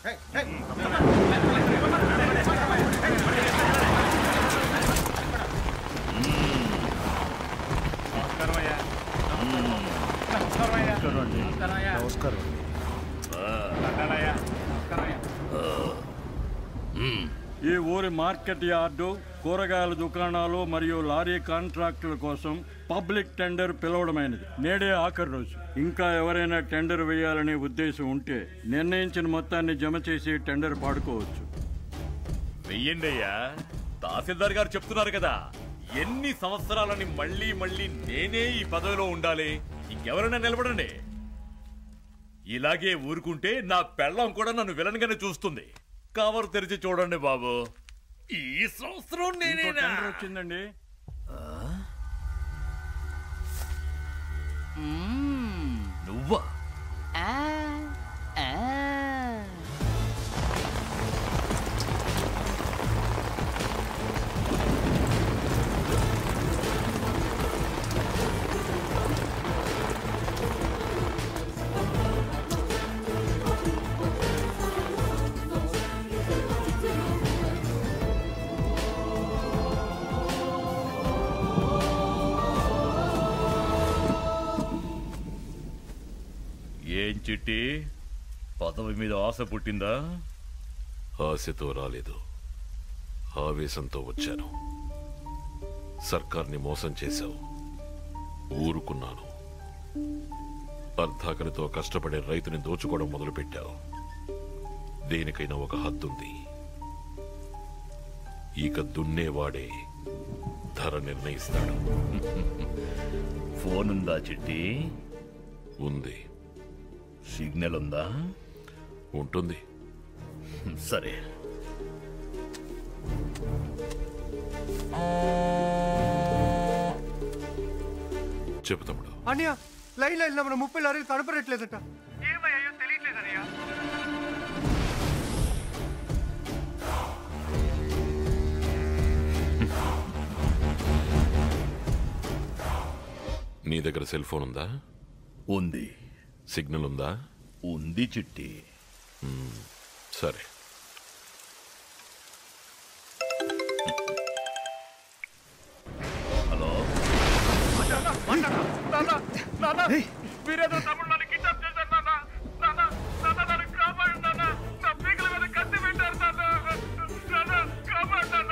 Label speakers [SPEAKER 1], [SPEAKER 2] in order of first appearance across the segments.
[SPEAKER 1] నమస్కారం
[SPEAKER 2] ఈ ఊరి మార్కెట్ యార్డు కూరగాయల దుకాణాలు మరియు లారీ కాంట్రాక్టుల కోసం పబ్లిక్ టెండర్ పిలవడమైనది నేడే ఆఖరి రోజు ఇంకా ఎవరైనా టెండర్ వేయాలనే ఉద్దేశం ఉంటే నిర్ణయించిన మొత్తాన్ని జమ చేసి టెండర్ పాడుకోవచ్చు
[SPEAKER 3] వెయ్యండి అయ్యా తహసీల్దార్ గారు చెప్తున్నారు కదా ఎన్ని సంవత్సరాలని మళ్ళీ మళ్ళీ నేనే ఈ పదవిలో ఉండాలి ఇంకెవరైనా నిలబడండి ఇలాగే ఊరుకుంటే నా పెళ్ళం కూడా నన్ను విలన్గానే చూస్తుంది కవర్ తెరిచి చూడండి బాబు ఈ సంవత్సరం
[SPEAKER 2] ఇంకో
[SPEAKER 3] నేనేనా
[SPEAKER 2] టెండర్ వచ్చిందండి
[SPEAKER 3] నువ్వా ఏం చిట్టి పదవి మీద ఆశ పుట్టిందా
[SPEAKER 4] ఆశతో రాలేదు ఆవేశంతో వచ్చాను సర్కార్ని మోసం చేశావు ఊరుకున్నాను అర్ధాకలితో కష్టపడే రైతుని దోచుకోవడం మొదలుపెట్టావు దేనికైనా ఒక హద్దుంది ఇక దున్నేవాడే ధర నిర్ణయిస్తాడు
[SPEAKER 3] ఫోన్ ఉందా చిట్టి
[SPEAKER 4] ఉంది
[SPEAKER 3] సిగ్నల్ ఉందా
[SPEAKER 4] ఉంటుంది
[SPEAKER 3] సరే
[SPEAKER 4] చెప్పు తమ్ముడు
[SPEAKER 1] అన్నయ్య లైన్ లైన్ మన ముప్పై లారీలు కనపడట్లేదట ఏమయ్యో తెలియట్లేదన్నయ్య
[SPEAKER 4] నీ దగ్గర సెల్ ఫోన్ ఉందా
[SPEAKER 3] ఉంది
[SPEAKER 4] సిగ్నల్ ఉందా
[SPEAKER 3] ఉంది చిట్టి
[SPEAKER 4] సరే
[SPEAKER 3] హలో
[SPEAKER 5] మీరేదో తమ్ముడు నన్ను కిడ్నాప్ చేశారు నాన్న నాన్న నాన్న నన్ను కాపాడు నాన్న నా పీకల మీద కత్తి పెట్టారు నాన్న నాన్న కాపాడు నాన్న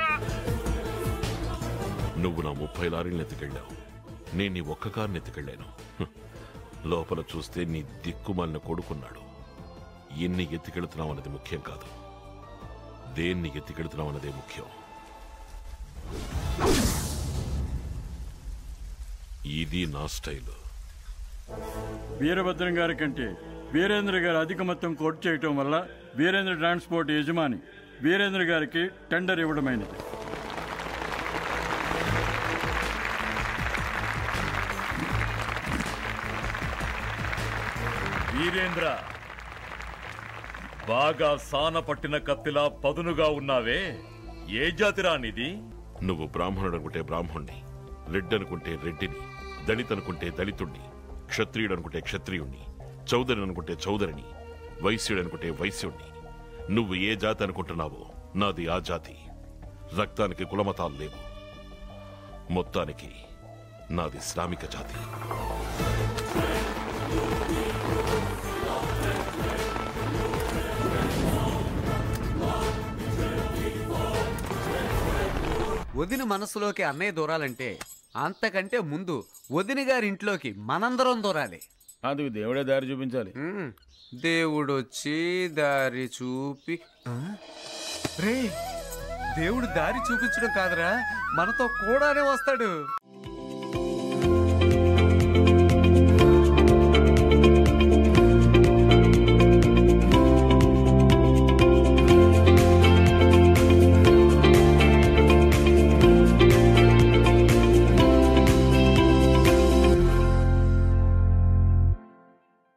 [SPEAKER 4] నువ్వు నా ముప్పై లారీలను ఎత్తుకెళ్ళావు నేను నీ ఒక్క కారుని ఎత్తుకెళ్ళాను హ్. లోపల చూస్తే నీ దిక్కుమాలిన కొడుకున్నాడు ఎన్ని ఎత్తుకెళ్తున్నావు అన్నది ముఖ్యం కాదు దేన్ని ఎత్తుకెళ్తున్నావు అన్నదే ముఖ్యం ఇది నా స్టైల్
[SPEAKER 2] వీరభద్రం గారి కంటే వీరేంద్ర గారు అధిక మొత్తం కోట్ చేయటం వల్ల వీరేంద్ర ట్రాన్స్పోర్ట్ యజమాని వీరేంద్ర గారికి టెండర్ ఇవ్వడమైనది
[SPEAKER 3] వీరేంద్ర బాగా సాన పట్టిన కత్తిలా పదునుగా ఉన్నావే ఏ జాతిరా నీది
[SPEAKER 4] నువ్వు బ్రాహ్మణుడు అనుకుంటే బ్రాహ్మణ్ణి రెడ్డి అనుకుంటే రెడ్డిని దళిత్ అనుకుంటే దళితుణ్ణి క్షత్రియుడు అనుకుంటే క్షత్రియుణ్ణి చౌదరి అనుకుంటే చౌదరిని వైశ్యుడు అనుకుంటే వైశ్యుణ్ణి నువ్వు ఏ జాతి అనుకుంటున్నావో నాది ఆ జాతి రక్తానికి కులమతాలు లేవు మొత్తానికి నాది శ్రామిక జాతి
[SPEAKER 6] వదిన మనసులోకి అన్నయ్య దూరాలంటే అంతకంటే ముందు వదిన గారి ఇంట్లోకి మనందరం దూరాలి
[SPEAKER 7] అందుకు దేవుడే దారి చూపించాలి
[SPEAKER 6] ఉమ్, దేవుడొచ్చి దారి చూపి ఆ? రే దేవుడు దారి చూపించడం కాదురా మనతో కూడానే వస్తాడు